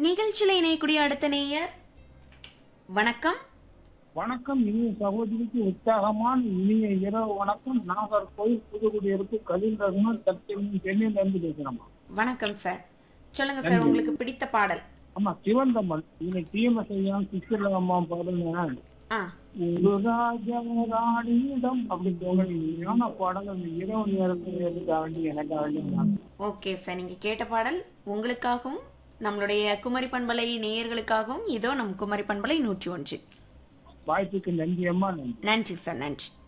நிகழ்ச்சியில இணையக்கூடிய அடுத்த நேயர் வணக்கம் வணக்கம் இனிய சகோதரிக்கு உற்சாகமான இனிய இரவு வணக்கம் நாகர்கோயில் புதுக்குடியிருப்பு கலில் ரகுமான் சத்தியம் சென்னையில இருந்து பேசுறோமா வணக்கம் சார் சொல்லுங்க சார் உங்களுக்கு பிடித்த பாடல் ஆமா சிவந்தம்மன் இன்னைக்கு தீமசையான் சித்திரம்மா பாருங்க ஆ ஒரு ராஜா ராணியிடம் அப்படி தோணுங்க பாடல் அந்த இரவு நேரத்தில் எதுக்காக வேண்டி எனக்காக வேண்டி ஓகே சார் நீங்க கேட்ட பாடல் உங்களுக்காகவும் நம்மளுடைய குமரி பண்பலை நேயர்களுக்காகவும் இதோ நம் குமரி பண்பலை நூற்றி ஒன்று வாய்ப்புக்கு நன்றி அம்மா நன்றி நன்றி சார் நன்றி